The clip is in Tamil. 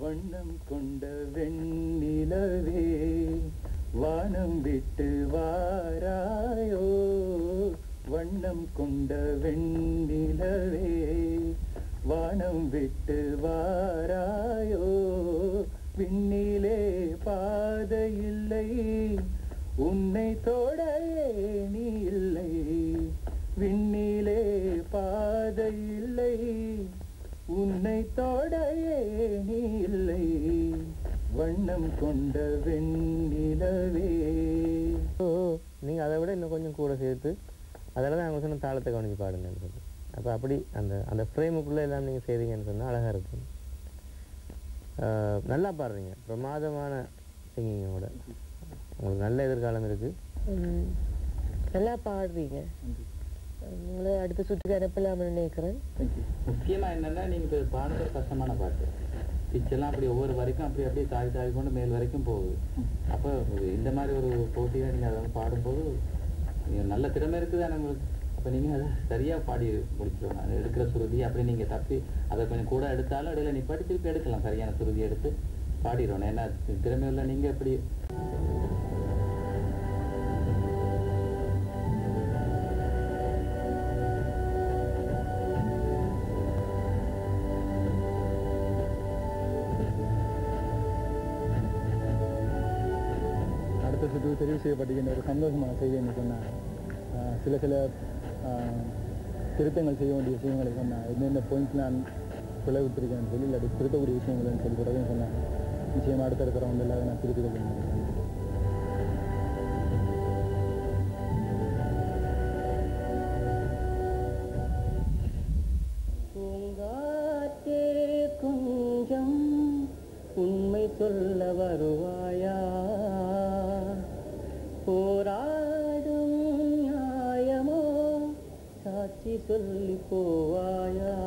வண்ணம் கொண்ட வெண்ணிலவே வானம் விட்டு வாராயோ வண்ணம் கொண்ட வெண்ணிலவே வானம் விட்டு வாராயோ விண்ணிலே பாதை இல்லை உன்னை தொட நீ இல்லை விண்ணிலே பாதை இல்லை உன்னை தொட நீ இல்லை வண்ணம் கொண்ட வெண்ணிலவே ஓ நீங்கள் அதை விட இன்னும் கொஞ்சம் கூட சேர்த்து அதில் தான் அவங்க சொன்ன தாளத்தை கவனிச்சு பாடுங்கன்னு சொல்லி அப்போ அப்படி அந்த அந்த ஃப்ரேமுக்குள்ளே எல்லாம் நீங்கள் செய்றீங்கன்னு சொன்னால் அழகாக இருக்கும் ஆஹ் நல்லா பாடுறீங்க பிரமாதமான சிங்கிங்கோட உங்களுக்கு நல்ல எதிர்காலம் இருக்குது ம், நல்லா பாடுறீங்க உங்களை அடுத்த சுற்றுக்கு அனுப்பலாம்னு நினைக்கிறேன் முக்கியமா என்னன்னா நீங்க இப்ப பாடுறது கஷ்டமான பாட்டு பிச்செல்லாம் அப்படி ஒவ்வொரு வரைக்கும் அப்படி அப்படியே தாவி தாவி கொண்டு மேல் வரைக்கும் போகுது அப்போ இந்த மாதிரி ஒரு போட்டியில நீங்க அதை வந்து பாடும்போது நீங்க நல்ல திறமை இருக்குது நம்மளுக்கு அப்போ நீங்க அதை சரியா பாடி முடிச்சிடணும் அது எடுக்கிற சுருதி அப்படி நீங்க தப்பி அதை கொஞ்சம் கூட எடுத்தாலும் இடையில நீ படி திருப்பி எடுக்கலாம் சரியான சுருதி எடுத்து பாடிடணும் ஏன்னா திறமை இல்லை நீங்க எப்படி அடுத்த சுற்று தெரிவு செய்யப்பட்டிருக்கின்ற ஒரு சந்தோஷமான செய்தி என்று சொன்னார் ஆஹ் சில சில ஆஹ், திருத்தங்கள் செய்ய வேண்டிய விஷயங்களை சொன்னார் எந்தெந்த பாயிண்ட்ஸ் நான் பிளவுத்திருக்கேன்னு சொல்லி இல்லாட்டி திருத்தக்கூடிய விஷயங்கள்னு சொல்லி கூடவே சொன்னார் நிச்சயமாக அடுத்தடுத்த ரவுண்ட் எல்லாம் நான் திருத்திக் கொள்கிறேன் பூங்காற்றே கொஞ்சம் உண்மை சொல்ல வருவாயா போராடும் நியாயமோ சாட்சி சொல்லி போவாயா